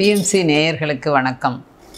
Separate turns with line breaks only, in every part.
BMC நேயர்களுக்கு வணக்கம்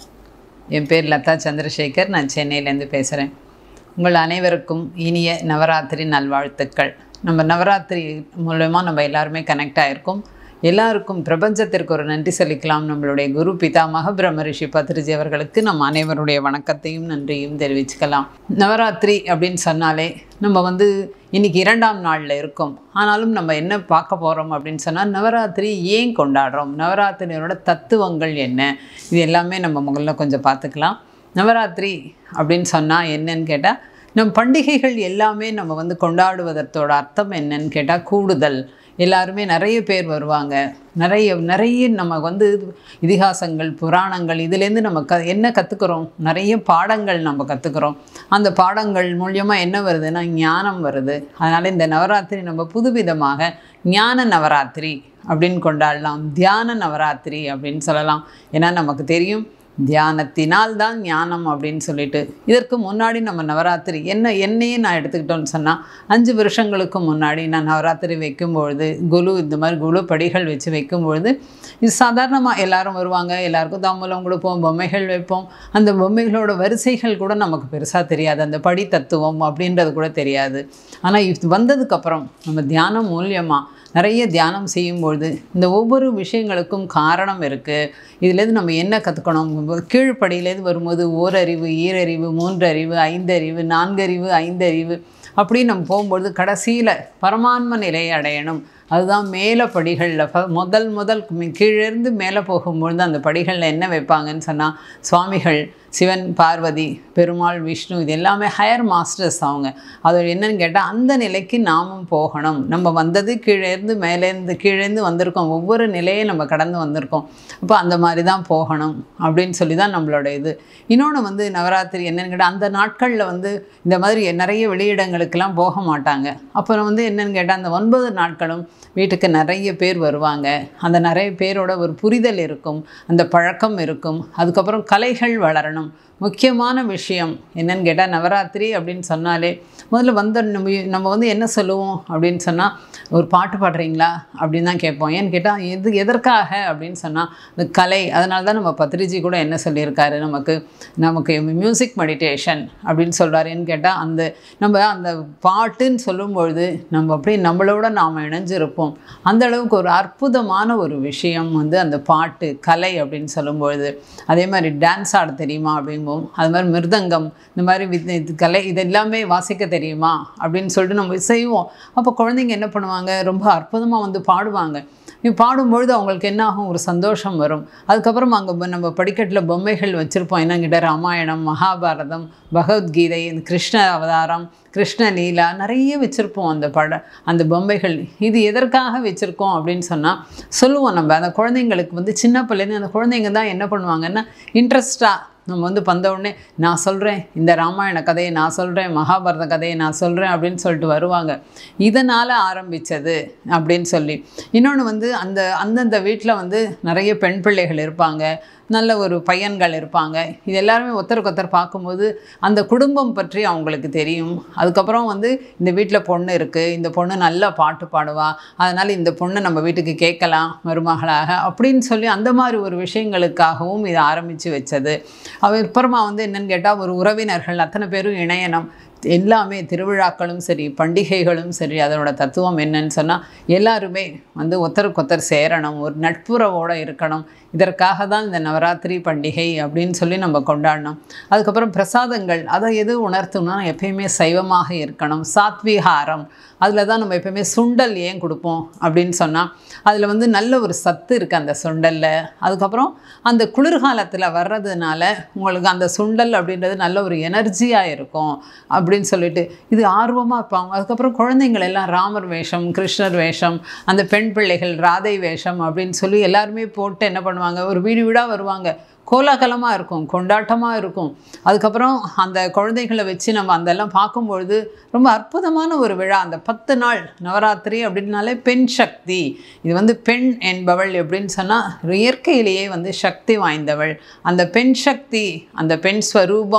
என் பேர் லதா சந்திரசேகர் நான் சென்னையிலேருந்து பேசுகிறேன் உங்கள் அனைவருக்கும் இனிய நவராத்திரி நல்வாழ்த்துக்கள் நம்ம நவராத்திரி மூலமா நம்ம எல்லாருமே கனெக்ட் ஆகிருக்கோம் எல்லாருக்கும் பிரபஞ்சத்திற்கு ஒரு நன்றி சொல்லிக்கலாம் நம்மளுடைய குரு பிதாமக பிரம்ம ரிஷி பத்ரிஜி அவர்களுக்கு நம்ம அனைவருடைய வணக்கத்தையும் நன்றியும் தெரிவிச்சுக்கலாம் நவராத்திரி அப்படின்னு சொன்னாலே நம்ம வந்து இன்னைக்கு இரண்டாம் நாளில் இருக்கோம் ஆனாலும் நம்ம என்ன பார்க்க போகிறோம் அப்படின்னு சொன்னால் நவராத்திரி ஏன் கொண்டாடுறோம் நவராத்திரியோட தத்துவங்கள் என்ன இது எல்லாமே நம்ம முதல்ல கொஞ்சம் பார்த்துக்கலாம் நவராத்திரி அப்படின்னு சொன்னால் என்னன்னு கேட்டால் நம் பண்டிகைகள் எல்லாமே நம்ம வந்து கொண்டாடுவதற்கோட அர்த்தம் என்னன்னு கேட்டால் கூடுதல் எல்லாருமே நிறைய பேர் வருவாங்க நிறைய நிறைய நம்ம வந்து இதிகாசங்கள் புராணங்கள் இதுலேருந்து நம்ம க என்ன கற்றுக்குறோம் நிறைய பாடங்கள் நம்ம கற்றுக்குறோம் அந்த பாடங்கள் மூலியமாக என்ன வருதுன்னா ஞானம் வருது அதனால் இந்த நவராத்திரி நம்ம புதுவிதமாக ஞான நவராத்திரி அப்படின்னு கொண்டாடலாம் தியான நவராத்திரி அப்படின்னு சொல்லலாம் ஏன்னா நமக்கு தெரியும் தியானத்தினால் தான் ஞானம் அப்படின்னு சொல்லிட்டு இதற்கு முன்னாடி நம்ம நவராத்திரி என்ன என்னையே நான் எடுத்துக்கிட்டோன்னு சொன்னால் அஞ்சு வருஷங்களுக்கு முன்னாடி நான் நவராத்திரி வைக்கும்பொழுது குரு இந்த மாதிரி குரு படிகள் வச்சு வைக்கும்பொழுது இது சாதாரணமாக எல்லாரும் வருவாங்க எல்லாருக்கும் தாம்பூலம் கொடுப்போம் பொம்மைகள் வைப்போம் அந்த பொம்மைகளோட வரிசைகள் கூட நமக்கு பெருசாக தெரியாது அந்த படி தத்துவம் அப்படின்றது கூட தெரியாது ஆனால் இது வந்ததுக்கப்புறம் நம்ம தியானம் மூலியமாக நிறைய தியானம் செய்யும்பொழுது இந்த ஒவ்வொரு விஷயங்களுக்கும் காரணம் இருக்குது இதுலேருந்து நம்ம என்ன கற்றுக்கணும் கீழ்ப்படியிலேருந்து வரும்போது ஓரறிவு ஈரறிவு மூன்றறிவு ஐந்தறிவு நான்கறிவு ஐந்தறிவு அப்படின்னு நம்ம போகும்பொழுது கடைசியில் பரமான்ம நிலையை அடையணும் அதுதான் மேலே படிகளில் ஃப முதல் முதல் கீழேருந்து மேலே போகும்பொழுது அந்த படிகளில் என்ன வைப்பாங்கன்னு சொன்னால் சுவாமிகள் சிவன் பார்வதி பெருமாள் விஷ்ணு இது எல்லாமே ஹையர் மாஸ்டர்ஸ் அவங்க அது என்னன்னு கேட்டால் அந்த நிலைக்கு நாமும் போகணும் நம்ம வந்தது கீழேருந்து மேலேருந்து கீழேருந்து வந்திருக்கோம் ஒவ்வொரு நிலையை நம்ம கடந்து வந்திருக்கோம் அப்போ அந்த மாதிரி தான் போகணும் அப்படின்னு சொல்லி தான் நம்மளோட இது இன்னொன்று வந்து நவராத்திரி என்னன்னு கேட்டால் அந்த நாட்களில் வந்து இந்த மாதிரி நிறைய வெளியிடங்களுக்கெல்லாம் போக மாட்டாங்க அப்புறம் வந்து என்னன்னு கேட்டால் அந்த ஒன்பது நாட்களும் வீட்டுக்கு நிறைய பேர் வருவாங்க அந்த நிறைய பேரோட ஒரு புரிதல் இருக்கும் அந்த பழக்கம் இருக்கும் அதுக்கப்புறம் கலைகள் வளரணும் முக்கியமான விஷயம் என்னன்னு கேட்டால் நவராத்திரி அப்படின்னு சொன்னாலே முதல்ல வந்த நம்ம நம்ம வந்து என்ன சொல்லுவோம் அப்படின்னு சொன்னால் ஒரு பாட்டு பாடுறீங்களா அப்படின்னு தான் கேட்போம் ஏன்னு கேட்டால் எது எதற்காக அப்படின்னு சொன்னால் இந்த கலை அதனால தான் நம்ம பத்ரிஜி கூட என்ன சொல்லியிருக்காரு நமக்கு நமக்கு மியூசிக் மெடிடேஷன் அப்படின்னு சொல்கிறாரு ஏன்னு கேட்டால் அந்த நம்ம அந்த பாட்டுன்னு சொல்லும்பொழுது நம்ம அப்படியே நம்மளோட நாம் இணைஞ்சிருப்போம் அந்த அளவுக்கு ஒரு அற்புதமான ஒரு விஷயம் வந்து அந்த பாட்டு கலை அப்படின்னு சொல்லும்பொழுது அதே மாதிரி டான்ஸ் ஆட தெரியுமா அப்படிங்கும்போது அது மாதிரி மிருதங்கம் இந்த மாதிரி வித் இது கலை இது எல்லாமே வாசிக்க தெரியுமா அப்படின்னு சொல்லிட்டு நம்ம செய்வோம் அப்போ குழந்தைங்க என்ன பண்ணுவாங்க ரொம்ப அற்புதமாக வந்து பாடுவாங்க நீ பாடும்பொழுது அவங்களுக்கு என்ன ஆகும் ஒரு சந்தோஷம் வரும் அதுக்கப்புறம் அங்கே நம்ம படிக்கட்டில் பொம்மைகள் வச்சுருப்போம் என்னங்கிட்ட ராமாயணம் மகாபாரதம் பகவத்கீதை இந்த கிருஷ்ண அவதாரம் கிருஷ்ண லீலா நிறைய வச்சுருப்போம் அந்த பட அந்த பொம்மைகள் இது எதற்காக வச்சுருக்கோம் அப்படின்னு சொன்னால் சொல்லுவோம் நம்ம அந்த குழந்தைங்களுக்கு வந்து சின்ன பிள்ளைங்க அந்த குழந்தைங்க தான் என்ன பண்ணுவாங்கன்னா இன்ட்ரெஸ்ட்டாக நம்ம வந்து வந்த உடனே நான் சொல்கிறேன் இந்த ராமாயண கதையை நான் சொல்கிறேன் மகாபாரத கதையை நான் சொல்கிறேன் அப்படின்னு சொல்லிட்டு வருவாங்க இதனால் ஆரம்பித்தது அப்படின்னு சொல்லி இன்னொன்று வந்து அந்த அந்தந்த வீட்டில் வந்து நிறைய பெண் பிள்ளைகள் இருப்பாங்க நல்ல ஒரு பையன்கள் இருப்பாங்க இது எல்லாருமே ஒருத்தருக்கு ஒருத்தர் பார்க்கும்போது அந்த குடும்பம் பற்றி அவங்களுக்கு தெரியும் அதுக்கப்புறம் வந்து இந்த வீட்டில் பொண்ணு இருக்குது இந்த பொண்ணு நல்லா பாட்டு பாடுவா அதனால் இந்த பொண்ணை நம்ம வீட்டுக்கு கேட்கலாம் மருமகளாக அப்படின்னு சொல்லி அந்த மாதிரி ஒரு விஷயங்களுக்காகவும் இது ஆரம்பித்து வச்சது அப்புறமா வந்து என்னென்னு கேட்டால் ஒரு உறவினர்கள் அத்தனை பேரும் இணையணும் எல்லாமே திருவிழாக்களும் சரி பண்டிகைகளும் சரி அதனோட தத்துவம் என்னன்னு சொன்னால் எல்லாருமே வந்து ஒருத்தருக்கு ஒருத்தர் சேரணும் ஒரு நட்புறவோடு இருக்கணும் இதற்காக தான் இந்த நவராத்திரி பண்டிகை அப்படின்னு சொல்லி நம்ம கொண்டாடணும் அதுக்கப்புறம் பிரசாதங்கள் அதை எது உணர்த்தணும்னா எப்பயுமே சைவமாக இருக்கணும் சாத்விகாரம் அதில் தான் நம்ம எப்பயுமே சுண்டல் ஏன் கொடுப்போம் அப்படின்னு சொன்னால் அதில் வந்து நல்ல ஒரு சத்து இருக்குது அந்த சுண்டலில் அதுக்கப்புறம் அந்த குளிர்காலத்தில் வர்றதுனால உங்களுக்கு அந்த சுண்டல் அப்படின்றது நல்ல ஒரு எனர்ஜியாக இருக்கும் அப்படின்னு சொல்லிட்டு இது ஆர்வமாக இருப்பாங்க அதுக்கப்புறம் குழந்தைங்கள் எல்லாம் ராமர் வேஷம் கிருஷ்ணர் வேஷம் அந்த பெண் பிள்ளைகள் ராதை வேஷம் அப்படின்னு சொல்லி எல்லாருமே போட்டு என்ன பண்ணுவாங்க ஒரு வீடு வீடாக வருவாங்க கோலாகலமாக இருக்கும் கொண்டாட்டமாக இருக்கும் அதுக்கப்புறம் அந்த குழந்தைகளை வச்சு நம்ம அதெல்லாம் பார்க்கும்பொழுது ரொம்ப அற்புதமான ஒரு விழா அந்த பத்து நாள் நவராத்திரி அப்படின்னாலே பெண் சக்தி இது வந்து பெண் என்பவள் எப்படின்னு சொன்னால் இயற்கையிலேயே வந்து சக்தி வாய்ந்தவள் அந்த பெண் சக்தி அந்த பெண் ஸ்வரூபம்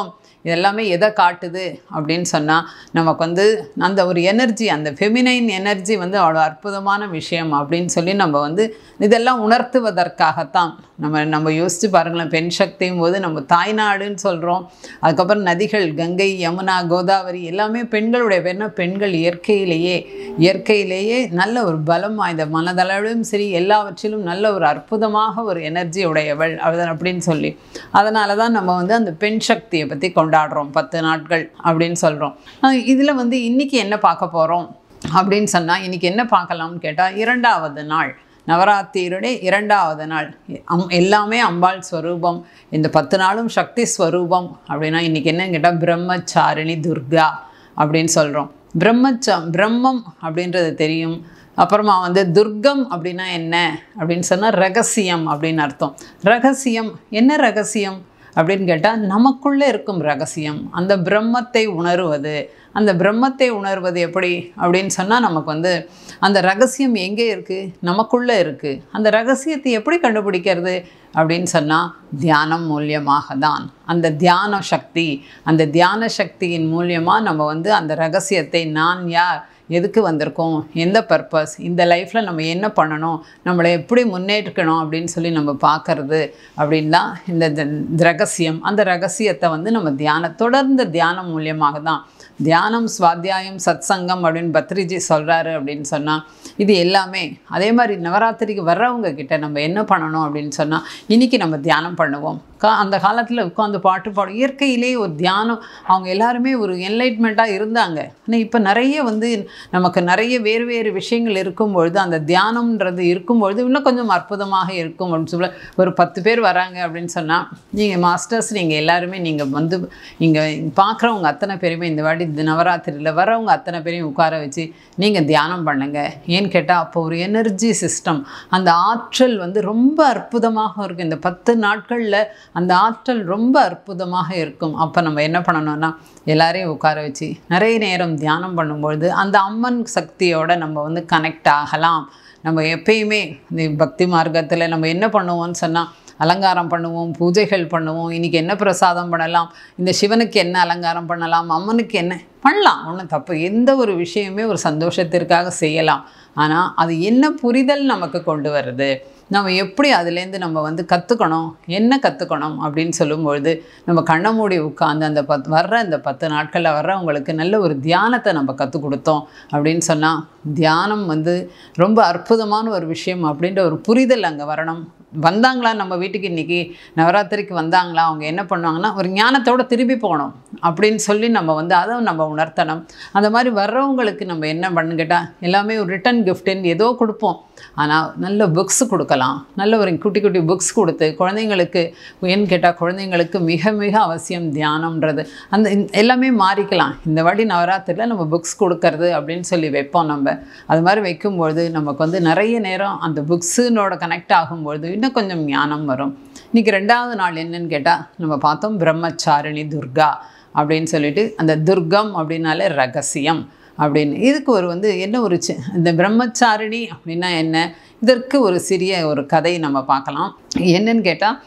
இதெல்லாமே எதை காட்டுது அப்படின்னு சொன்னால் நமக்கு வந்து அந்த ஒரு எனர்ஜி அந்த ஃபெமினைன் எனர்ஜி வந்து அவ்வளோ அற்புதமான விஷயம் அப்படின்னு சொல்லி நம்ம வந்து இதெல்லாம் உணர்த்துவதற்காகத்தான் நம்ம நம்ம யோசித்து பாருங்களேன் பெண் சக்தியும் போது நம்ம தாய்நாடுன்னு சொல்கிறோம் அதுக்கப்புறம் நதிகள் கங்கை யமுனா கோதாவரி எல்லாமே பெண்களுடைய பெண்ண பெண்கள் இயற்கையிலேயே இயற்கையிலேயே நல்ல ஒரு பலம் வாய்ந்த மனதளவிலும் சரி எல்லாவற்றிலும் நல்ல ஒரு அற்புதமாக ஒரு எனர்ஜி உடையவள் அவ- அப்படின்னு சொல்லி அதனால தான் நம்ம வந்து அந்த பெண் சக்தியை பற்றி கொண்டாடுறோம் பத்து நாட்கள் அப்படின்னு சொல்கிறோம் இதில் வந்து இன்றைக்கி என்ன பார்க்க போகிறோம் அப்படின்னு சொன்னால் இன்றைக்கி என்ன பார்க்கலாம்னு கேட்டால் இரண்டாவது நாள் நவராத்திரியுடைய இரண்டாவது நாள் அம் எல்லாமே அம்பாள் ஸ்வரூபம் இந்த பத்து நாளும் சக்தி ஸ்வரூபம் அப்படின்னா இன்றைக்கி என்னன்னு கேட்டால் பிரம்மச்சாரிணி துர்கா அப்படின்னு சொல்கிறோம் பிரம்மச்ச பிரம்மம் அப்படின்றது தெரியும் அப்புறமா வந்து துர்க்கம் அப்படின்னா என்ன அப்படின்னு சொன்னால் ரகசியம் அப்படின்னு அர்த்தம் ரகசியம் என்ன ரகசியம் அப்படின்னு கேட்டால் நமக்குள்ளே இருக்கும் ரகசியம் அந்த பிரம்மத்தை உணருவது அந்த பிரம்மத்தை உணர்வது எப்படி அப்படின்னு சொன்னால் நமக்கு வந்து அந்த ரகசியம் எங்கே இருக்குது நமக்குள்ளே இருக்குது அந்த ரகசியத்தை எப்படி கண்டுபிடிக்கிறது அப்படின்னு சொன்னால் தியானம் மூலியமாக தான் அந்த தியான சக்தி அந்த தியான சக்தியின் மூலியமாக நம்ம வந்து அந்த ரகசியத்தை நான் யார் எதுக்கு வந்திருக்கோம் எந்த பர்பஸ் இந்த லைஃப்பில் நம்ம என்ன பண்ணணும் நம்மளை எப்படி முன்னேற்றிக்கணும் அப்படின்னு சொல்லி நம்ம பார்க்கறது அப்படின்னு தான் இந்த த- ரகசியம் அந்த ரகசியத்தை வந்து நம்ம தியான தொடர்ந்த தியானம் மூலியமாக தான் தியானம் சுவாத்தியாயம் சத்சங்கம் அப்படின்னு பத்ரிஜி சொல்கிறாரு அப்படின்னு சொன்னால் இது எல்லாமே அதே மாதிரி நவராத்திரிக்கு வர்றவங்க கிட்ட நம்ம என்ன பண்ணணும் அப்படின்னு சொன்னால் இன்றைக்கி நம்ம தியானம் பண்ணுவோம் கா அந்த காலத்தில் உட்காந்து பாட்டு பாடும் இயற்கையிலே ஒரு தியானம் அவங்க எல்லாருமே ஒரு என்லைட்மெண்ட்டாக இருந்தாங்க ஆனால் இப்போ நிறைய வந்து நமக்கு நிறைய வேறு வேறு விஷயங்கள் இருக்கும்பொழுது அந்த தியானம்ன்றது இருக்கும்பொழுது இன்னும் கொஞ்சம் அற்புதமாக இருக்கும் அப்படின்னு சொல்ல ஒரு பத்து பேர் வராங்க அப்படின்னு சொன்னால் நீங்கள் மாஸ்டர்ஸ் நீங்கள் எல்லாருமே நீங்கள் வந்து இங்கே பார்க்குறவங்க அத்தனை பேருமே இந்த வாட்டி இந்த நவராத்திரியில் வரவங்க அத்தனை பேரையும் உட்கார வச்சு நீங்கள் தியானம் பண்ணுங்க ஏன்னு கேட்டால் அப்போ ஒரு எனர்ஜி சிஸ்டம் அந்த ஆற்றல் வந்து ரொம்ப அற்புதமாக இருக்கும் இந்த பத்து நாட்களில் அந்த ஆற்றல் ரொம்ப அற்புதமாக இருக்கும் அப்போ நம்ம என்ன பண்ணணும்னா எல்லாரையும் உட்கார வச்சு நிறைய நேரம் தியானம் பண்ணும்பொழுது அந்த அம்மன் சக்தியோட நம்ம வந்து கனெக்ட் ஆகலாம் நம்ம எப்பயுமே இந்த பக்தி மார்க்கத்தில் நம்ம என்ன பண்ணுவோம்னு சொன்னால் அலங்காரம் பண்ணுவோம் பூஜைகள் பண்ணுவோம் இன்றைக்கி என்ன பிரசாதம் பண்ணலாம் இந்த சிவனுக்கு என்ன அலங்காரம் பண்ணலாம் அம்மனுக்கு என்ன பண்ணலாம் ஒன்றும் தப்பு எந்த ஒரு விஷயமே ஒரு சந்தோஷத்திற்காக செய்யலாம் ஆனால் அது என்ன புரிதல் நமக்கு கொண்டு வருது நம்ம எப்படி அதுலேருந்து நம்ம வந்து கற்றுக்கணும் என்ன கற்றுக்கணும் அப்படின்னு சொல்லும்பொழுது நம்ம கண்ணை மூடி உட்காந்து அந்த பத் வர்ற இந்த பத்து நாட்களில் வர்றவங்களுக்கு நல்ல ஒரு தியானத்தை நம்ம கற்றுக் கொடுத்தோம் அப்படின்னு சொன்னால் தியானம் வந்து ரொம்ப அற்புதமான ஒரு விஷயம் அப்படின்ற ஒரு புரிதல் அங்கே வரணும் வந்தாங்களா நம்ம வீட்டுக்கு இன்றைக்கி நவராத்திரிக்கு வந்தாங்களா அவங்க என்ன பண்ணுவாங்கன்னா ஒரு ஞானத்தோட திரும்பி போகணும் அப்படின்னு சொல்லி நம்ம வந்து அதை நம்ம உணர்த்தணும் அந்த மாதிரி வர்றவங்களுக்கு நம்ம என்ன பண்ணு கேட்டால் எல்லாமே ஒரு ரிட்டன் கிஃப்ட்டுன்னு ஏதோ கொடுப்போம் ஆனால் நல்ல புக்ஸ் கொடுக்கலாம் நல்ல ஒரு குட்டி குட்டி புக்ஸ் கொடுத்து குழந்தைங்களுக்கு ஏன்னு கேட்டால் குழந்தைங்களுக்கு மிக மிக அவசியம் தியானம்ன்றது அந்த இந்த- எல்லாமே மாறிக்கலாம் இந்த வாட்டி நவராத்திரியில் நம்ம புக்ஸ் கொடுக்கறது அப்படின்னு சொல்லி வைப்போம் நம்ம அது மாதிரி வைக்கும்பொழுது நமக்கு வந்து நிறைய நேரம் அந்த புக்ஸுனோட கனெக்ட் ஆகும்பொழுது இன்னும் கொஞ்சம் ஞானம் வரும் இன்றைக்கி ரெண்டாவது நாள் என்னன்னு கேட்டால் நம்ம பார்த்தோம் பிரம்மச்சாரிணி துர்கா அப்படின்னு சொல்லிட்டு அந்த துர்கம் அப்படின்னாலே ரகசியம் அப்படின்னு இதுக்கு ஒரு வந்து என்ன ஒரு சி- இந்த பிரம்மச்சாரிணி அப்படின்னா என்ன இதற்கு ஒரு சிறிய ஒரு கதை நம்ம பார்க்கலாம் என்னன்னு கேட்டால்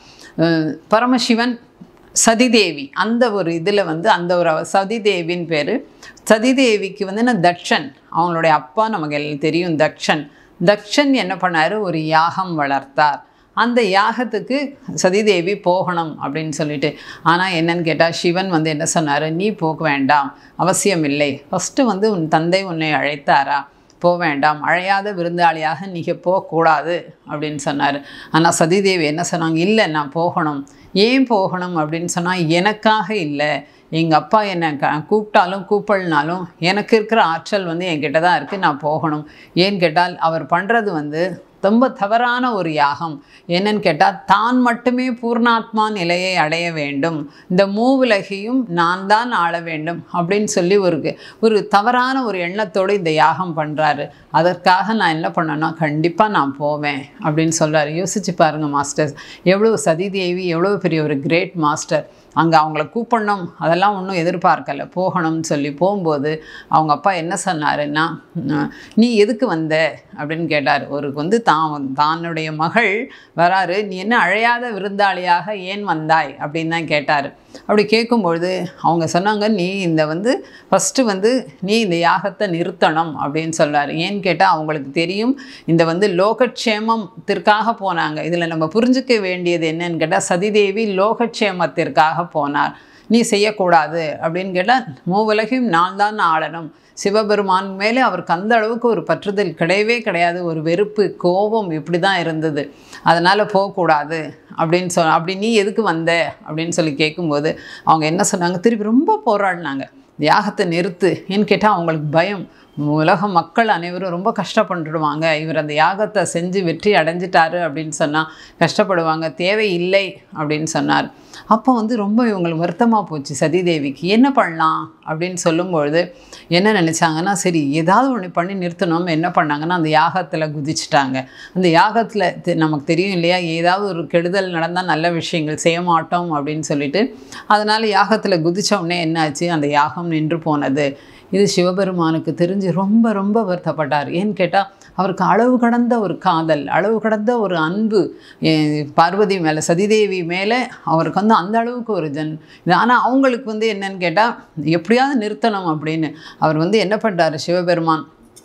பரமசிவன் சதிதேவி அந்த ஒரு இதில் வந்து அந்த ஒரு அவ- சதிதேவின் பேர் சதிதேவிக்கு வந்து என்ன தக்ஷன் அவங்களுடைய அப்பா நமக்கு எல்லாம் தெரியும் தக்ஷன் தக்ஷன் என்ன பண்ணார் ஒரு யாகம் வளர்த்தார் அந்த யாகத்துக்கு சதிதேவி போகணும் அப்படின்னு சொல்லிட்டு ஆனால் என்னன்னு கேட்டால் சிவன் வந்து என்ன சொன்னார் நீ போக வேண்டாம் அவசியம் இல்லை ஃபஸ்ட்டு வந்து உன் தந்தை உன்னை அழைத்தாரா போக வேண்டாம் அழையாத விருந்தாளியாக நீங்கள் போகக்கூடாது அப்படின்னு சொன்னார் ஆனால் சதிதேவி என்ன சொன்னாங்க இல்லை நான் போகணும் ஏன் போகணும் அப்படின்னு சொன்னால் எனக்காக இல்லை எங்கள் அப்பா என்னை க கூப்பிட்டாலும் கூப்பிடனாலும் எனக்கு இருக்கிற ஆற்றல் வந்து என்கிட்ட தான் இருக்குது நான் போகணும் ஏன்னு கேட்டால் அவர் பண்ணுறது வந்து ரொம்ப தவறான ஒரு யாகம் என்னன்னு கேட்டால் தான் மட்டுமே பூர்ணாத்மா நிலையை அடைய வேண்டும் இந்த மூவுலகையும் நான் தான் ஆள வேண்டும் அப்படின்னு சொல்லி ஒரு ஒரு தவறான ஒரு எண்ணத்தோடு இந்த யாகம் பண்ணுறாரு அதற்காக நான் என்ன பண்ணேன்னா கண்டிப்பாக நான் போவேன் அப்படின்னு சொல்றாரு யோசிச்சு பாருங்கள் மாஸ்டர்ஸ் எவ்வளோ சதிதேவி எவ்வளோ பெரிய ஒரு கிரேட் மாஸ்டர் அங்கே அவங்கள கூப்பிடணும் அதெல்லாம் ஒன்றும் எதிர்பார்க்கல போகணும்னு சொல்லி போகும்போது அவங்க அப்பா என்ன சொன்னாருன்னா "உம், நீ எதுக்கு வந்த அப்படின்னு கேட்டார் ஒரு வந்து தான் தானுடைய மகள் வராரு நீ என்ன அழையாத விருந்தாளியாக ஏன் வந்தாய் அப்படின்னு தான் கேட்டார் அப்படி கேட்கும்பொழுது அவங்க சொன்னாங்க நீ இந்த வந்து ஃபஸ்ட்டு வந்து நீ இந்த யாகத்தை நிறுத்தணும் அப்படின்னு சொல்றாரு ஏன்னு கேட்டால் அவங்களுக்கு தெரியும் இந்த வந்து லோகக்ஷேமத்திற்காக போனாங்க இதில் நம்ம புரிஞ்சுக்க வேண்டியது என்னன்னு கேட்டால் சதிதேவி லோகக்ஷேமத்திற்காக போனார் நீ செய்யக்கூடாது அப்படின்னு கேட்டால் மூவுலகையும் நான் தான் ஆளணும் சிவபெருமான் மேலே அவருக்கு அந்த அளவுக்கு ஒரு பற்றுதல் கிடையவே கிடையாது ஒரு வெறுப்பு கோபம் இப்படி தான் இருந்தது அதனால் போகக்கூடாது அப்படின்னு சொல் அப்படி நீ எதுக்கு வந்த அப்படின்னு சொல்லி கேட்கும்போது அவங்க என்ன சொன்னாங்க திருப்பி ரொம்ப போராடினாங்க யாகத்தை நிறுத்து ஏன்னு கேட்டால் அவங்களுக்கு பயம் உலக மக்கள் அனைவரும் ரொம்ப கஷ்டப்பட்டுடுவாங்க இவர் அந்த யாகத்தை செஞ்சு வெற்றி அடைஞ்சிட்டாரு அப்படின்னு சொன்னால் கஷ்டப்படுவாங்க தேவையில்லை அப்படின்னு சொன்னார் அப்போ வந்து ரொம்ப இவங்களுக்கு வருத்தமாக போச்சு சதிதேவிக்கு என்ன பண்ணலாம் அப்படின்னு சொல்லும்பொழுது என்ன நினச்சாங்கன்னா சரி ஏதாவது ஒன்று பண்ணி நிறுத்தணும் என்ன பண்ணாங்கன்னா அந்த யாகத்தில் குதிச்சிட்டாங்க அந்த யாகத்தில் நமக்கு தெரியும் இல்லையா ஏதாவது ஒரு கெடுதல் நடந்தால் நல்ல விஷயங்கள் செய்ய மாட்டோம் அப்படின்னு சொல்லிட்டு அதனால் யாகத்தில் குதிச்ச உடனே என்னாச்சு அந்த யாகம் நின்று போனது இது சிவபெருமானுக்கு தெரிஞ்சு ரொம்ப ரொம்ப வருத்தப்பட்டார் ஏன்னு கேட்டால் அவருக்கு அளவு கடந்த ஒரு காதல் அளவு கடந்த ஒரு அன்பு eh, பார்வதி மேலே சதிதேவி மேலே அவருக்கு வந்து அந்த அளவுக்கு ஒரு ஜன் இது ஆனால் அவங்களுக்கு வந்து என்னன்னு கேட்டால் எப்படியாவது நிறுத்தணும் அப்படின்னு அவர் வந்து என்ன பண்ணுறாரு சிவபெருமான்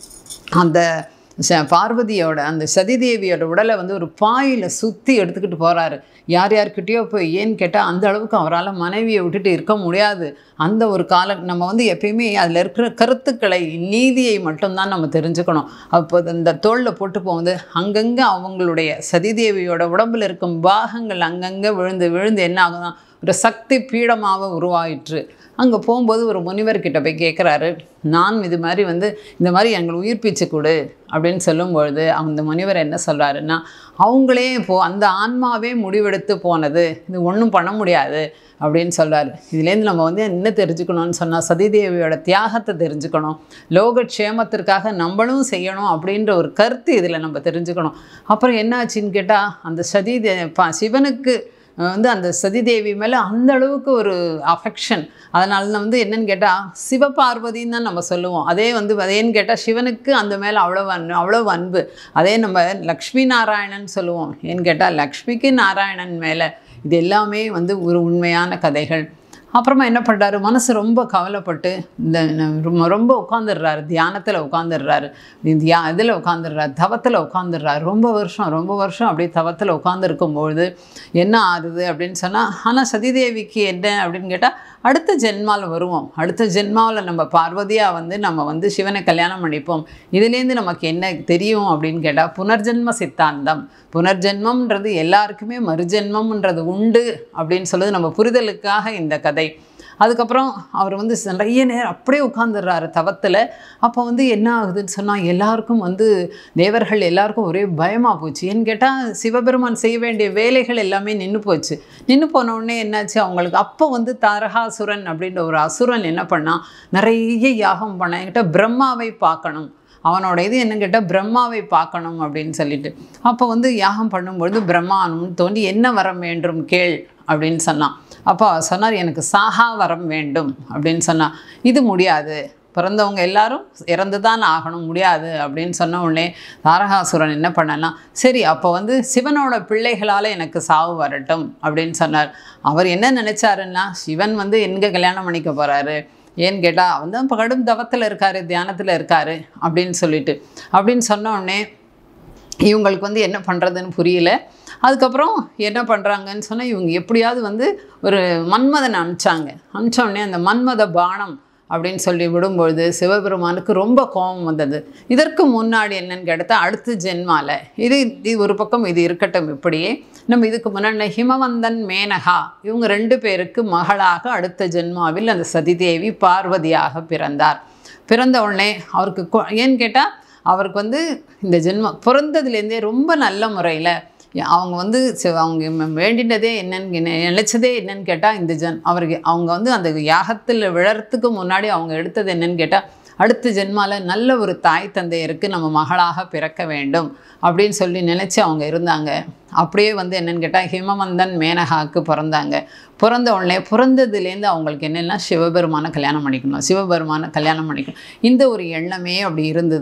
அந்த ச- பார்வதியோட அந்த சதிதேவியோட உடலை வந்து ஒரு பாயில் சுற்றி எடுத்துக்கிட்டு போகிறாரு யார் யார்கிட்டயோ போய் ஏன்னு கேட்டால் அந்த அளவுக்கு அவரால் மனைவியை விட்டுட்டு இருக்க முடியாது அந்த ஒரு காலம் நம்ம வந்து எப்பயுமே அதில் இருக்கிற கருத்துக்களை நீதியை மட்டும்தான் நம்ம தெரிஞ்சுக்கணும் அப்போ இந்த தோளில் போட்டு போகும்போது அங்கங்கே அவங்களுடைய சதிதேவியோட உடம்புல இருக்கும் பாகங்கள் அங்கங்கே விழுந்து விழுந்து என்ன ஆகுதுன்னா ஒரு சக்தி பீடமாக உருவாயிற்று அங்கே போகும்போது ஒரு முனிவர்கிட்ட போய் கேட்குறாரு நான் இது மாதிரி வந்து இந்த மாதிரி எங்களை உயிர்ப்பிச்சு கொடு அப்படின்னு சொல்லும்பொழுது அந்த முனிவர் என்ன சொல்கிறாருன்னா அவங்களே இப்போ அந்த ஆன்மாவே முடிவெடுத்து போனது இது ஒன்றும் பண்ண முடியாது அப்படின்னு சொல்றாரு இதுலேருந்து நம்ம வந்து என்ன தெரிஞ்சுக்கணும்னு சொன்னால் சதிதேவியோட தியாகத்தை தெரிஞ்சுக்கணும் லோகக்ஷேமத்திற்காக நம்மளும் செய்யணும் அப்படின்ற ஒரு கருத்து இதில் நம்ம தெரிஞ்சுக்கணும் அப்புறம் என்னாச்சுன்னு கேட்டால் அந்த சதி ப- சிவனுக்கு அஹ் வந்து அந்த சதிதேவி மேலே அந்த அளவுக்கு ஒரு அஃபெக்ஷன் அதனால தான் வந்து என்னன்னு கேட்டால் சிவபார்வதின்னு தான் நம்ம சொல்லுவோம் அதே வந்து அதேன்னு கேட்டால் சிவனுக்கு அந்த மேலே அவ்வளோ அன்பு அவ்வளோ அன்பு அதே நம்ம லக்ஷ்மி நாராயணன் சொல்லுவோம் ஏன்னு கேட்டால் லக்ஷ்மிக்கு நாராயணன் மேலே இது எல்லாமே வந்து ஒரு உண்மையான கதைகள் அப்புறமா என்ன பண்ணுறாரு மனசு ரொம்ப கவலைப்பட்டு இந்த ந- ரொம்ப- ரொம்ப உட்காந்துடுறாரு தியானத்தில் உட்காந்துடுறாரு தியா இதில் உட்காந்துடுறாரு தவத்தில் உட்காந்துடுறாரு ரொம்ப வருஷம் ரொம்ப வருஷம் அப்படியே தவத்தில் உட்காந்துருக்கும்பொழுது என்ன ஆகுது அப்படின்னு சொன்னால் ஆனால் சதிதேவிக்கு என்ன அப்படின்னு கேட்டால் அடுத்த ஜென்மாவில் வருவோம் அடுத்த ஜென்மாவில் நம்ம பார்வதியாக வந்து நம்ம வந்து சிவனை கல்யாணம் பண்ணிப்போம் இதுலேருந்து நமக்கு என்ன தெரியும் அப்படின்னு கேட்டால் புனர்ஜென்ம சித்தாந்தம் புனர்ஜென்மம்ன்றது எல்லாருக்குமே மறுஜென்மம்ன்றது உண்டு அப்படின்னு சொல்லுது நம்ம புரிதலுக்காக இந்த கதை அதுக்கப்புறம் அவர் வந்து நிறைய நேரம் அப்படியே உட்காந்துடுறாரு தவத்தில் அப்போ வந்து என்ன ஆகுதுன்னு சொன்னால் எல்லாருக்கும் வந்து தேவர்கள் எல்லாருக்கும் ஒரே பயமாக போச்சு ஏன்னு கேட்டால் சிவபெருமான் செய்ய வேண்டிய வேலைகள் எல்லாமே நின்று போச்சு நின்று போன உடனே என்னாச்சு அவங்களுக்கு அப்போ வந்து தாரகாசுரன் அப்படின்ற ஒரு அசுரன் என்ன பண்ணால் நிறைய யாகம் பண்ண என்கிட்ட பிரம்மாவை பார்க்கணும் அவனோட இது என்ன கேட்டால் பிரம்மாவை பார்க்கணும் அப்படின்னு சொல்லிட்டு அப்போ வந்து யாகம் பண்ணும்பொழுது பிரம்மானும் தோண்டி என்ன வரம் வேண்டும் கேள் அப்படின்னு சொன்னான் அப்போ அவர் சொன்னார் எனக்கு சாகா வரம் வேண்டும் அப்படின்னு சொன்னான் இது முடியாது பிறந்தவங்க எல்லாரும் இறந்து தான் ஆகணும் முடியாது அப்படின்னு சொன்ன உடனே தாரகாசுரன் என்ன பண்ணலாம் சரி அப்போ வந்து சிவனோட பிள்ளைகளால் எனக்கு சாவு வரட்டும் அப்படின்னு சொன்னார் அவர் என்ன நினைச்சாருன்னா சிவன் வந்து எங்கே கல்யாணம் பண்ணிக்க போகிறாரு ஏன்னு கேட்டால் அவன் தான் இப்போ கடும் தவத்தில் இருக்காரு தியானத்தில் இருக்காரு அப்படின்னு சொல்லிட்டு அப்படின்னு சொன்ன உடனே இவங்களுக்கு வந்து என்ன பண்ணுறதுன்னு புரியல அதுக்கப்புறம் என்ன பண்ணுறாங்கன்னு சொன்னால் இவங்க எப்படியாவது வந்து ஒரு மன்மதனை அனுப்பிச்சாங்க அனுப்பிச்ச உடனே அந்த மன்மத பானம் அப்படின்னு சொல்லி விடும்பொழுது சிவபெருமானுக்கு ரொம்ப கோபம் வந்தது இதற்கு முன்னாடி என்னன்னு கேட்டால் அடுத்த ஜென்மால இது இது ஒரு பக்கம் இது இருக்கட்டும் இப்படியே நம்ம இதுக்கு முன்னாடி ஹிமவந்தன் மேனகா இவங்க ரெண்டு பேருக்கு மகளாக அடுத்த ஜென்மாவில் அந்த சதிதேவி பார்வதியாக பிறந்தார் பிறந்த உடனே அவருக்கு கொ- ஏன்னு கேட்டால் அவருக்கு வந்து இந்த ஜென்மம் பிறந்ததுலேருந்தே ரொம்ப நல்ல முறையில் அவங்க வந்து சி- அவங்க ம- வேண்டினதே என்னன்னு நி- நினைச்சதே என்னன்னு கேட்டால் இந்த ஜன் அவருக்கு அவங்க வந்து அந்த யாகத்தில் விழறதுக்கு முன்னாடி அவங்க எடுத்தது என்னன்னு கேட்டால் அடுத்த ஜென்மால நல்ல ஒரு தாய் தந்தையருக்கு நம்ம மகளாக பிறக்க வேண்டும் அப்படின்னு சொல்லி நினச்சி அவங்க இருந்தாங்க அப்படியே வந்து என்னன்னு கேட்டால் ஹிமவந்தன் மேனகாவுக்கு பிறந்தாங்க பிறந்த உடனே பிறந்ததுலேருந்து அவங்களுக்கு என்னென்னா சிவபெருமானை கல்யாணம் பண்ணிக்கணும் சிவபெருமானை கல்யாணம் பண்ணிக்கணும் இந்த ஒரு எண்ணமே அப்படி இருந்தது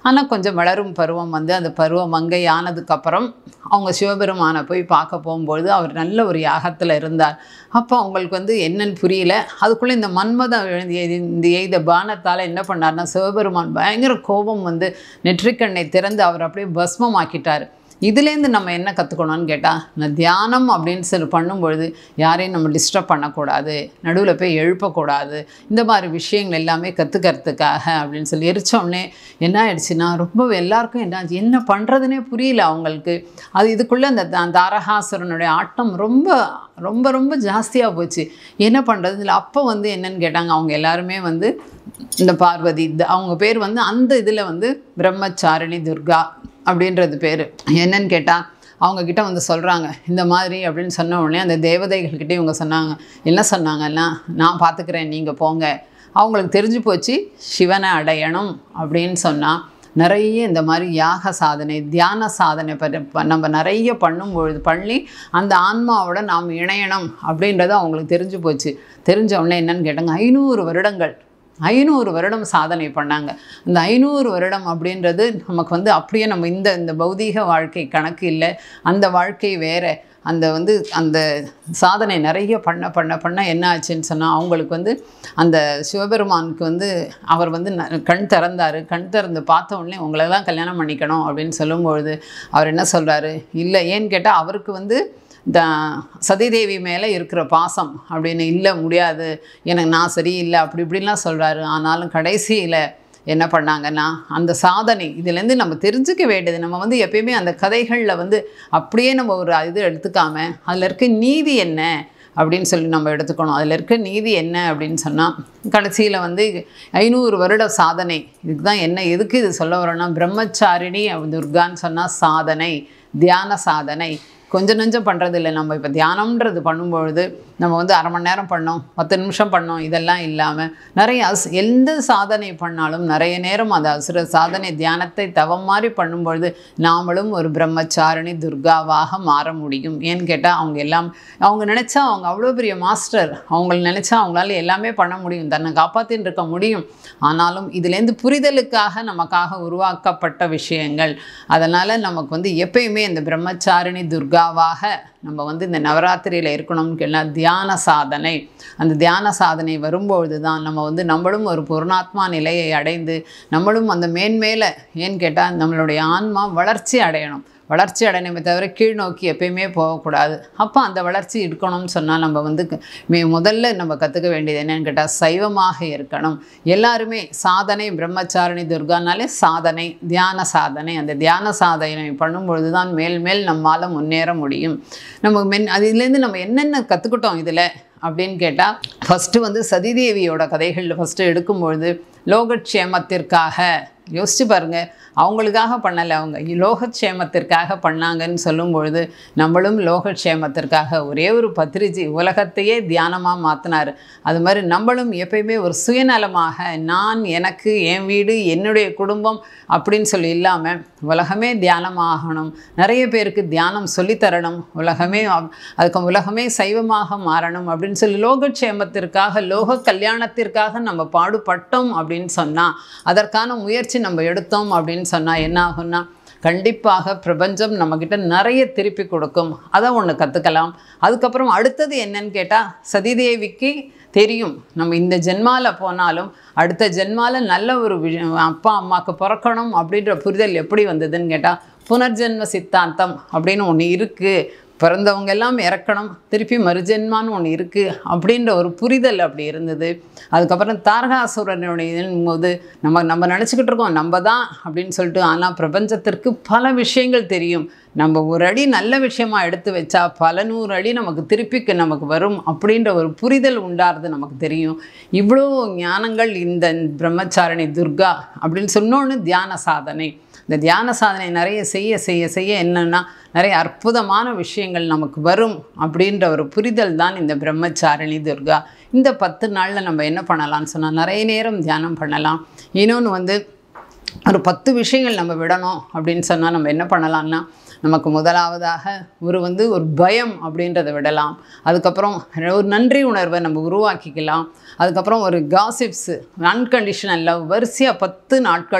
ஆனால் கொஞ்சம் வளரும் பருவம் வந்து அந்த பருவம் மங்கை ஆனதுக்கப்புறம் அவங்க சிவபெருமானை போய் பார்க்க போகும்பொழுது அவர் நல்ல ஒரு யாகத்தில் இருந்தார் அப்போ அவங்களுக்கு வந்து என்னன்னு புரியல அதுக்குள்ளே இந்த மன்மதம் எழுதிய இந்த எய்த பானத்தால் என்ன பண்ணார்னா சிவபெருமான் பயங்கர கோபம் வந்து நெற்றிக்கண்ணை திறந்து அவர் அப்படியே பஸ்மமாக்கிட்டார் இதுலேருந்து நம்ம என்ன கற்றுக்கணும்னு கேட்டால் இந்த தியானம் அப்படின்னு சொல்லி பண்ணும்பொழுது யாரையும் நம்ம டிஸ்டர்ப் பண்ணக்கூடாது நடுவில் போய் எழுப்பக்கூடாது இந்த மாதிரி விஷயங்கள் எல்லாமே கற்றுக்கிறதுக்காக அப்படின்னு சொல்லி எரிச்சோடனே என்ன ஆயிடுச்சுன்னா ரொம்ப எல்லாருக்கும் என்ன ஆச்சு? என்ன பண்ணுறதுனே புரியல அவங்களுக்கு அது இதுக்குள்ளே அந்த தா- தாரகாசுரனுடைய ஆட்டம் ரொம்ப ரொம்ப ரொம்ப ஜாஸ்தியாக போச்சு என்ன பண்ணுறது இல்லை அப்போ வந்து என்னன்னு கேட்டாங்க அவங்க எல்லாருமே வந்து இந்த பார்வதி இந்த அவங்க பேர் வந்து அந்த இதில் வந்து பிரம்மச்சாரிணி துர்கா அப்படின்றது பேர் என்னன்னு கேட்டால் அவங்க கிட்ட வந்து சொல்கிறாங்க இந்த மாதிரி அப்படின்னு சொன்ன உடனே அந்த தேவதைகள்கிட்ட இவங்க சொன்னாங்க என்ன சொன்னாங்கன்னா நான் பார்த்துக்கிறேன் நீங்கள் போங்க அவங்களுக்கு தெரிஞ்சு போச்சு சிவனை அடையணும் அப்படின்னு சொன்னால் நிறைய இந்த மாதிரி யாக சாதனை தியான சாதனை ப- ப- நம்ம நிறைய பண்ணும்பொழுது பண்ணி அந்த ஆன்மாவோட நாம் இணையணும் அப்படின்றது அவங்களுக்கு தெரிஞ்சு போச்சு தெரிஞ்ச உடனே என்னன்னு கேட்டாங்க ஐநூறு வருடங்கள் ஐநூறு வருடம் சாதனை பண்ணாங்க அந்த ஐநூறு வருடம் அப்படின்றது நமக்கு வந்து அப்படியே நம்ம இந்த இந்த பௌதீக வாழ்க்கை கணக்கு இல்லை அந்த வாழ்க்கை வேற அந்த வந்து அந்த சாதனை நிறைய பண்ண பண்ண பண்ண என்ன ஆச்சுன்னு சொன்னால் அவங்களுக்கு வந்து அந்த சிவபெருமானுக்கு வந்து அவர் வந்து ந- கண் திறந்தார் கண் திறந்து பார்த்த உடனே உங்களெல்லாம் கல்யாணம் பண்ணிக்கணும் அப்படின்னு சொல்லும்பொழுது அவர் என்ன சொல்கிறாரு இல்லை ஏன்னு கேட்டால் அவருக்கு வந்து த சதிதேவி மேலே இருக்கிற பாசம் அப்படின்னு இல்லை முடியாது எனக்கு நான் சரியில்லை அப்படி இப்படிலாம் சொல்கிறாரு ஆனாலும் கடைசியில் என்ன பண்ணாங்கன்னா அந்த சாதனை இதுலேருந்து நம்ம தெரிஞ்சுக்க வேண்டியது நம்ம வந்து எப்பயுமே அந்த கதைகளில் வந்து அப்படியே நம்ம ஒரு இது எடுத்துக்காம அதில் இருக்க நீதி என்ன அப்படின்னு சொல்லி நம்ம எடுத்துக்கணும் அதில் இருக்க நீதி என்ன அப்படின்னு சொன்னால் கடைசியில் வந்து ஐநூறு வருட சாதனை இதுக்கு தான் என்ன எதுக்கு இது சொல்ல வரோன்னா பிரம்மச்சாரிணி துர்கான்னு சொன்னால் சாதனை தியான சாதனை கொஞ்சம் நெஞ்சம் பண்ணுறது இல்லை நம்ம இப்போ தியானம்ன்றது பண்ணும்பொழுது நம்ம வந்து அரை மணி நேரம் பண்ணோம் பத்து நிமிஷம் பண்ணோம் இதெல்லாம் இல்லாமல் நிறைய அஸ் எந்த சாதனை பண்ணாலும் நிறைய நேரம் அந்த அசுர சாதனை தியானத்தை தவம் மாதிரி பண்ணும்பொழுது நாமளும் ஒரு பிரம்மச்சாரிணி துர்காவாக மாற முடியும் ஏன்னு கேட்டால் அவங்க எல்லாம் அவங்க நினச்சா அவங்க அவ்வளோ பெரிய மாஸ்டர் அவங்கள நினச்சா அவங்களால எல்லாமே பண்ண முடியும் தன்னை காப்பாற்றின்னு இருக்க முடியும் ஆனாலும் இதுலேருந்து புரிதலுக்காக நமக்காக உருவாக்கப்பட்ட விஷயங்கள் அதனால் நமக்கு வந்து எப்பயுமே இந்த பிரம்மச்சாரிணி துர்காவாக நம்ம வந்து இந்த நவராத்திரியில் இருக்கணும்னு கேட்டால் தியான சாதனை அந்த தியான சாதனை வரும்பொழுது தான் நம்ம வந்து நம்மளும் ஒரு பூர்ணாத்மா நிலையை அடைந்து நம்மளும் அந்த மேன்மேலே ஏன்னு கேட்டால் நம்மளுடைய ஆன்மா வளர்ச்சி அடையணும் வளர்ச்சி அடையணுமே தவிர கீழ் நோக்கி எப்பயுமே போகக்கூடாது அப்போ அந்த வளர்ச்சி இருக்கணும்னு சொன்னால் நம்ம வந்து க- மே- முதல்ல நம்ம கற்றுக்க வேண்டியது என்னன்னு கேட்டால் சைவமாக இருக்கணும் எல்லாருமே சாதனை பிரம்மச்சாரிணி துர்கானாலே சாதனை தியான சாதனை அந்த தியான சாதனை பண்ணும்பொழுது தான் மேல் மேல் நம்மால் முன்னேற முடியும் நம்ம மென் அதுலேருந்து நம்ம என்னென்ன கற்றுக்கிட்டோம் இதில் அப்படின்னு கேட்டால் ஃபஸ்ட்டு வந்து சதிதேவியோட கதைகளில் ஃபஸ்ட்டு எடுக்கும்பொழுது லோகக்ஷேமத்திற்காக யோசிச்சு பாருங்க அவங்களுக்காக பண்ணலை அவங்க லோகக்ஷேமத்திற்காக பண்ணாங்கன்னு சொல்லும் பொழுது நம்மளும் லோகக்ஷேமத்திற்காக ஒரே ஒரு பத்திரிஜி உலகத்தையே தியானமாக மாற்றினார் அது மாதிரி நம்மளும் எப்பயுமே ஒரு சுயநலமாக நான் எனக்கு என் வீடு என்னுடைய குடும்பம் அப்படின்னு சொல்லி இல்லாமல் உலகமே தியானமாகணும் நிறைய பேருக்கு தியானம் சொல்லித்தரணும் உலகமே அவ்- அதுக்கு உலகமே சைவமாக மாறணும் அப்படின்னு சொல்லி லோகக்ஷேமத்திற்காக லோக கல்யாணத்திற்காக நம்ம பாடுபட்டோம் அப்படின்னு சொன்னால் அதற்கான முயற்சி நம்ம எடுத்தோம் அப்படின்னு சொன்னால் என்ன ஆகும்னா கண்டிப்பாக பிரபஞ்சம் நம்மக்கிட்ட நிறைய திருப்பி கொடுக்கும் அதை ஒன்று கற்றுக்கலாம் அதுக்கப்புறம் அடுத்தது என்னன்னு கேட்டால் சதிதேவிக்கு தெரியும் நம்ம இந்த ஜென்மால போனாலும் அடுத்த ஜென்மால நல்ல ஒரு வி- அப்பா அம்மாவுக்கு பிறக்கணும் அப்படின்ற புரிதல் எப்படி வந்ததுன்னு கேட்டால் புனர்ஜென்ம சித்தாந்தம் அப்படின்னு ஒன்று இருக்குது பிறந்தவங்க எல்லாம் இறக்கணும் திருப்பி மறுஜென்மான்னு ஒன்று இருக்குது அப்படின்ற ஒரு புரிதல் அப்படி இருந்தது அதுக்கப்புறம் தாரகாசுரனுடைய போது நம்ம நம்ம நினச்சிக்கிட்டு இருக்கோம் நம்ம தான் அப்படின்னு சொல்லிட்டு ஆனால் பிரபஞ்சத்திற்கு பல விஷயங்கள் தெரியும் நம்ம ஒரு அடி நல்ல விஷயமா எடுத்து வச்சா பல நூறு அடி நமக்கு திருப்பிக்கு நமக்கு வரும் அப்படின்ற ஒரு புரிதல் உண்டாறது நமக்கு தெரியும் இவ்வளோ ஞானங்கள் இந்த பிரம்மச்சாரணி துர்கா அப்படின்னு சொன்னோன்னு தியான சாதனை இந்த தியான சாதனை நிறைய செய்ய செய்ய செய்ய என்னன்னா நிறைய அற்புதமான விஷயங்கள் நமக்கு வரும் அப்படின்ற ஒரு புரிதல் தான் இந்த பிரம்மச்சாரிணி துர்கா இந்த பத்து நாளில் நம்ம என்ன பண்ணலாம்னு சொன்னால் நிறைய நேரம் தியானம் பண்ணலாம் இன்னொன்று வந்து ஒரு பத்து விஷயங்கள் நம்ம விடணும் அப்படின்னு சொன்னால் நம்ம என்ன பண்ணலாம்னா நமக்கு முதலாவதாக ஒரு வந்து ஒரு பயம் அப்படின்றத விடலாம் அதுக்கப்புறம் ஒரு நன்றி உணர்வை நம்ம உருவாக்கிக்கலாம் அதுக்கப்புறம் ஒரு காசிப்ஸு அன்கண்டிஷனல் லவ் வரிசையாக பத்து நாட்களும்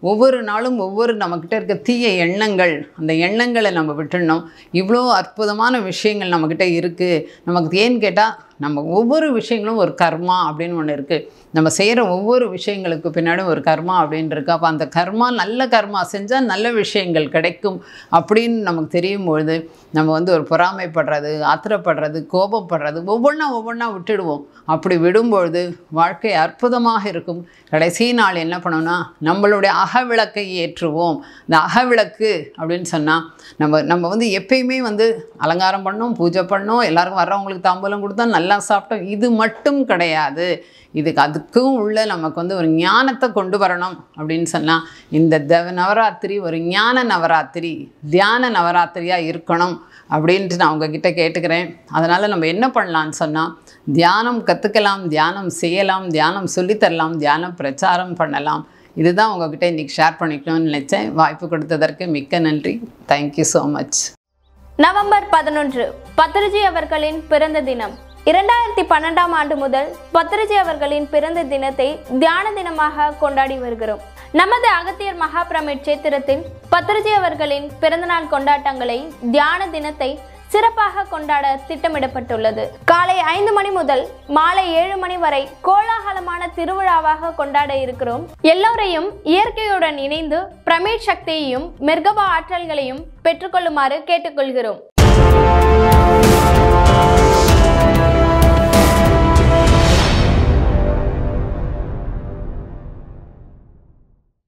ஒவ்வொரு நாளும் ஒவ்வொரு நம்மக்கிட்ட இருக்க தீய எண்ணங்கள் அந்த எண்ணங்களை நம்ம விட்டுடணும் இவ்வளோ அற்புதமான விஷயங்கள் நம்மக்கிட்ட இருக்குது நமக்கு ஏன்னு கேட்டால் நம்ம ஒவ்வொரு விஷயங்களும் ஒரு கர்மா அப்படின்னு ஒன்று இருக்குது நம்ம செய்கிற ஒவ்வொரு விஷயங்களுக்கு பின்னாடி ஒரு கர்மா அப்படின்னு இருக்கு அப்போ அந்த கர்மா நல்ல கர்மா செஞ்சால் நல்ல விஷயங்கள் கிடைக்கும் அப்படின்னு நமக்கு தெரியும் பொழுது நம்ம வந்து ஒரு பொறாமைப்படுறது ஆத்திரப்படுறது கோபப்படுறது ஒவ்வொன்றா ஒவ்வொன்றா விட்டுடுவோம் அப்படி விடும்பொழுது வாழ்க்கை அற்புதமாக இருக்கும் கடைசி நாள் என்ன பண்ணோம்னா நம்மளுடைய அகவிளக்கை ஏற்றுவோம் இந்த அகவிளக்கு அப்படின்னு சொன்னால் நம்ம நம்ம வந்து எப்பயுமே வந்து அலங்காரம் பண்ணோம் பூஜை பண்ணோம் எல்லாருக்கும் வர்றவங்களுக்கு தாம்பூலம் கொடுத்தா நல்லா சாப்பிட்டோம் இது மட்டும் கிடையாது இதுக்கு அதுக்கும் உள்ள நமக்கு வந்து ஒரு ஞானத்தை கொண்டு வரணும் அப்படின்னு சொன்னால் இந்த தவ நவராத்திரி ஒரு ஞான நவராத்திரி தியான நவராத்திரியாக இருக்கணும் அப்படின்ட்டு நான் உங்ககிட்ட கேட்டுக்கிறேன் அதனால் நம்ம என்ன பண்ணலான்னு சொன்னால் தியானம் கற்றுக்கலாம் தியானம் செய்யலாம் தியானம் சொல்லித்தரலாம் தியானம் பிரச்சாரம் பண்ணலாம் இதுதான் உங்ககிட்ட இன்றைக்கி ஷேர் பண்ணிக்கணும்னு நினச்சேன் வாய்ப்பு கொடுத்ததற்கு மிக்க நன்றி தேங்க்யூ ஸோ மச்
நவம்பர் பதினொன்று பத்ருஜி அவர்களின் பிறந்த தினம் இரண்டாயிரத்தி பன்னெண்டாம் ஆண்டு முதல் பத்ருஜி அவர்களின் பிறந்த தினத்தை தியான தினமாக கொண்டாடி வருகிறோம் நமது அகத்தியர் மகாபிரமிட் சேத்திரத்தில் பத்ருஜி அவர்களின் பிறந்தநாள் கொண்டாட்டங்களை தியான தினத்தை சிறப்பாக கொண்டாட திட்டமிடப்பட்டுள்ளது காலை ஐந்து மணி முதல் மாலை ஏழு மணி வரை கோலாகலமான திருவிழாவாக கொண்டாட இருக்கிறோம் எல்லோரையும் இயற்கையுடன் இணைந்து பிரமீட் சக்தியையும் மெர்கபா ஆற்றல்களையும் பெற்றுக்கொள்ளுமாறு கேட்டுக்கொள்கிறோம்